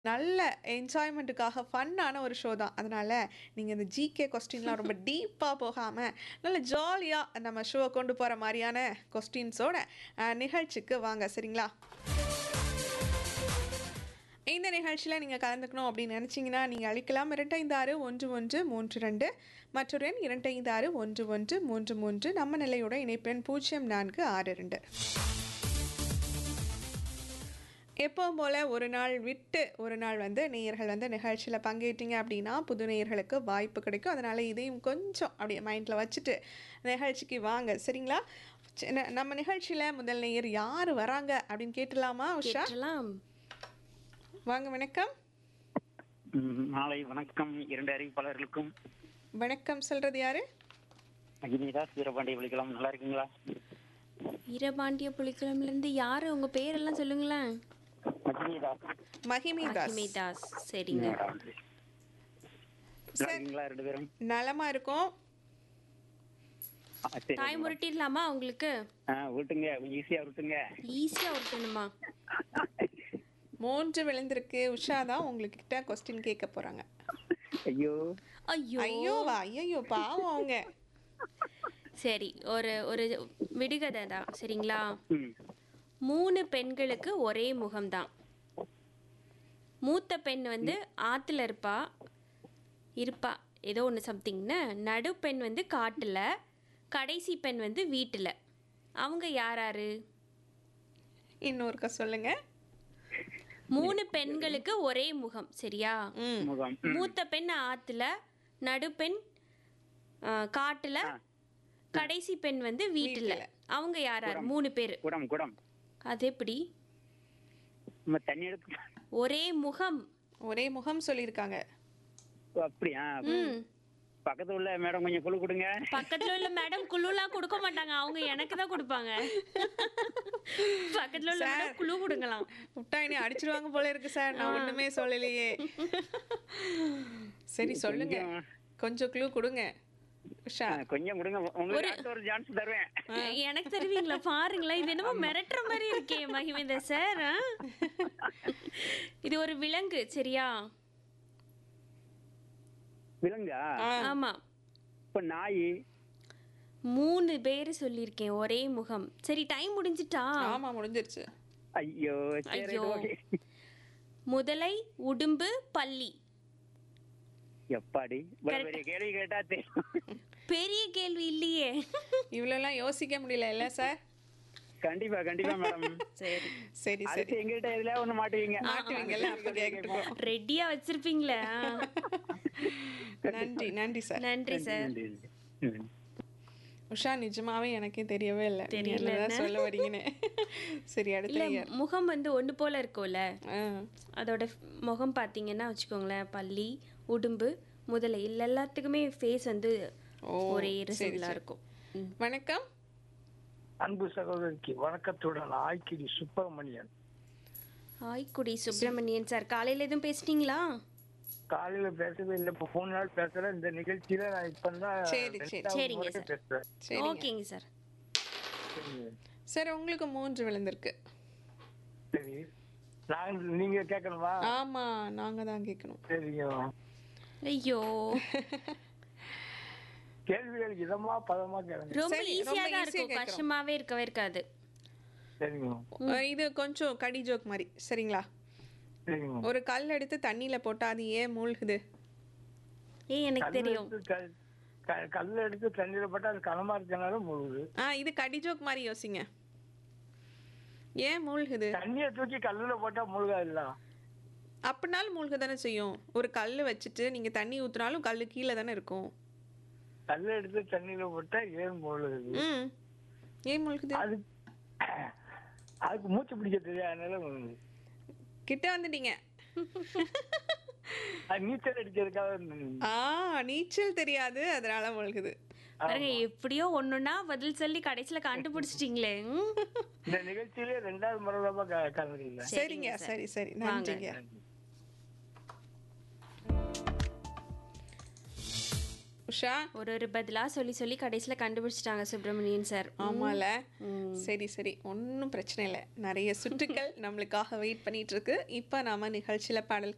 நல்ல என்ஜாய்மெண்ட்டுக்காக ஃபன்னான ஒரு ஷோ தான் அதனால் நீங்கள் இந்த ஜிகே கொஸ்டின்லாம் ரொம்ப டீப்பாக போகாமல் நல்ல ஜாலியாக நம்ம ஷோவை கொண்டு போகிற மாதிரியான கொஸ்டின்ஸோட அஹ், நிகழ்ச்சிக்கு வாங்க சரிங்களா இந்த நிகழ்ச்சியில் நீங்கள் கலந்துக்கணும் அப்படின்னு நினச்சிங்கன்னா நீங்கள் அழைக்கலாம் இரண்டைந்து ஆறு ஒன்று ஒன்று மூன்று ரெண்டு மற்றொரு எண் இரண்டைந்து ஆறு ஒன்று ஒன்று மூன்று மூன்று நம்ம நிலையோட இணைப்பெண் பூஜ்ஜியம் நான்கு ஆறு ரெண்டு எப்பவும் போல் ஒரு நாள் விட்டு ஒரு நாள் வந்து நேயர்கள் வந்து நிகழ்ச்சியில் பங்கேற்றீங்க அப்படின்னா புது நேயர்களுக்கு வாய்ப்பு கிடைக்கும் அதனால் இதையும் கொஞ்சம் அப்படியே மைண்டில் வச்சுட்டு நிகழ்ச்சிக்கு வாங்க சரிங்களா சரி, ந- நம்ம நிகழ்ச்சியில் முதல் நேயர் யார் வராங்க அப்படின்னு கேட்டலாமா உஷா கேட்டலாம் வாங்க வணக்கம் ம், மாலை வணக்கம் இரண்டு அறிவிப்பாளர்களுக்கும் வணக்கம் சொல்கிறது யாரு அகினிதாஸ் வீரபாண்டிய விழிக்கலாம் நல்லா இருக்கீங்களா வீரபாண்டிய புலிக்குளம்ல இருந்து யாரு உங்க பேரெல்லாம் சொல்லுங்களேன் அகினிதாஸ் மகிமி தாஸ் அகிமிதாஸ் சரிங்க நல்லா இருக்கீங்களா ரெண்டு பேரும் நலமா இருக்கும் ஆ, சரி தாய் முரட்டிடலாமா உங்களுக்கு ஆ விட்டுங்க ஈஸியா விட்டுங்க ஈஸியா ஒருத்தணுமா மூன்று விழுந்திருக்கு உஷா தான் உங்ககிட்ட கொஸ்டின் கேட்க போறாங்க ஐயோ ஐயோ ஐயோவா ஐயோ பாவம் அவங்க சரி ஒரு ஒரு விடுகதை தான் சரிங்களா ம் மூணு பெண்களுக்கு ஒரே முகம்தான் மூத்த பெண் வந்து ஆத்துல இருப்பா இருப்பா ஏதோ ஒன்று சம்திங்னு நடு பெண் வந்து காட்டுல கடைசி பெண் வந்து வீட்டுல அவங்க யாராரு இன்னொருக்க சொல்லுங்க மூணு பெண்களுக்கு ஒரே முகம் சரியா ம் முகம் மூத்த பெண் ஆத்துல நடுப்பெண் ஆ, காட்டுல கடைசி பெண் வந்து வீட்டுல அவங்க யாரார் மூணு பேர் குடம் குடம் அது எப்படி நம்ம தண்ணி எடுத்து ஒரே முகம் ஒரே முகம் சொல்லியிருக்காங்க ஓ, அப்படியா ம் பக்கத்துல உள்ள மேடம் கொஞ்சம் குழு கொடுங்க பக்கத்துல உள்ள மேடம் குழுலாம் கொடுக்க மாட்டாங்க அவங்க எனக்கு தான் கொடுப்பாங்க பக்கத்துல உள்ள மேடம் குழு கொடுங்களாம் விட்டா இனி அடிச்சிருவாங்க போல இருக்கு சார் நான் ஒண்ணுமே சொல்லலையே சரி சொல்லுங்க கொஞ்சம் க்ளூ கொடுங்க உஷா ஆ, கொஞ்சம் கொடுங்க உங்களுக்கு அடுத்த ஒரு சான்ஸ் தருவேன் எனக்கு தெரிவிங்களா பாருங்களேன் இது என்னமோ மிரட்டுற மாதிரி இருக்கே மகிமிந்த சார் இது ஒரு விலங்கு சரியா விலங்கா ஆமா இப்ப நாய் மூணு பேர் சொல்லியிருக்கேன் ஒரே முகம் சரி டைம் முடிஞ்சிட்டா ஆமா முடிஞ்சிருச்சு ஐயோ சரி ஐயோ. ஓகே முதலை உடும்பு பள்ளி எப்பாடி இவ்வளவு பெரிய கேள்வி கேட்டா தெரியும் பெரிய கேள்வி இல்லையே இவ்வளோலாம் யோசிக்க முடியல இல்ல சார் கண்டிப்பா கண்டிப்பா மேடம் சரி சரி சரி அடுத்து எங்ககிட்ட எதுல ஒண்ணு மாட்டுவீங்க மாட்டுவீங்கல்ல அப்ப கேட்டுக்கோ ரெடியா வச்சிருப்பீங்களா நன்றி நன்றி சார் நன்றி சார் ம். உஷா நிஜமாவே எனக்கே தெரியவே இல்லை தெரியல தெரியல சொல்ல வரீங்கன்னு சரி அடுத்த இல்ல year. முகம் வந்து ஒண்ணு போல இருக்கும்ல ஆ அதோட முகம் பார்த்தீங்கன்னா வச்சுக்கோங்களேன் பள்ளி உடும்பு முதலை இல்ல எல்லாத்துக்குமே ஃபேஸ் வந்து ஓ, ஒரே சரி, ரிசல்ட்ல சரி. இருக்கும் ம். வணக்கம் அன்பு சகோதரிக்கு வணக்கத்துடன் ஆய்க்கிடி சுப்பிரமணியன் ஆய்க்குடி சுப்பிரமணியன் சார் காலையில எதுவும் பேசிட்டீங்களா காலையில பேசவே இல்லை இப்ப மூணு நாள் பேசுறேன் இந்த நிகழ்ச்சியில நான் இப்பதான் சரி, சரி. ரெண்டாவது சரிங்க முறை சார். பேசுறேன் சரிங்க ஓகேங்க சார் சார் உங்களுக்கு மூன்று விழுந்திருக்கு சரி நான் நீங்க கேட்கணுமா ஆமா நாங்க தான் கேட்கணும் சரிங்க ஐயோ கேள்விகள் இதமா பதமா கேளுங்க ரொம்ப சரி, ஈஸியா ரொம்ப தான் easy-ஆ இருக்கும் கேட்கறோம். கஷ்டமாவே இருக்கவே இருக்காது சரிங்க அஹ் இது கொஞ்சம் கடி ஜோக் மாதிரி சரிங்களா சரிங்க ஒரு கல் எடுத்து தண்ணியில போட்டா அது ஏன் மூழ்குது ஏய் எனக்கு கல்ல தெரியும் எடுத்து க- க- கல்ல எடுத்து தண்ணீர போட்டா அது கனமா இருக்கனால முழுகுது ஆ இது கடி ஜோக் மாதிரி யோசிங்க ஏன் மூழ்குது தண்ணிய தூக்கி கல்லுல போட்டா முழுகாது இல்ல அப்படினாலும் மூழ்க தானே செய்யும் ஒரு கல் வச்சுட்டு நீங்க தண்ணி ஊத்துனாலும் கல் கீழே தானே இருக்கும் கல்ல எடுத்து தண்ணியில போட்டா ஏன் முழுகுது ம் ஏன் மூழ்குது அது அதுக்கு மூச்சு பிடிக்க தெரியாதனால முழுகுது கிட்ட வந்துட்டீங்க அது நீச்சல் அடிக்கிறதுக்காக இருந்தது. ஆ நீச்சல் தெரியாது அதனால மூழ்குது பாருங்க எப்படியோ ஒண்ணுன்னா பதில் சொல்லி கடைசியில கண்டுபிடிச்சிட்டீங்களே ம். இந்த நிகழ்ச்சியிலே ரெண்டாவது முறை தான் கலந்துருக்கீங்க சரிங்க சரி சரி நன்றிங்க உஷா ஒரு ஒரு பதிலா சொல்லி சொல்லி கடைசியில கண்டுபிடிச்சிட்டாங்க சுப்பிரமணியன் சார் ஆமால சரி சரி ஒன்றும் பிரச்சனை இல்லை நிறைய சுற்றுக்கள் நம்மளுக்காக வெயிட் பண்ணிட்டு இருக்கு இப்போ நாம நிகழ்ச்சியில பாடல்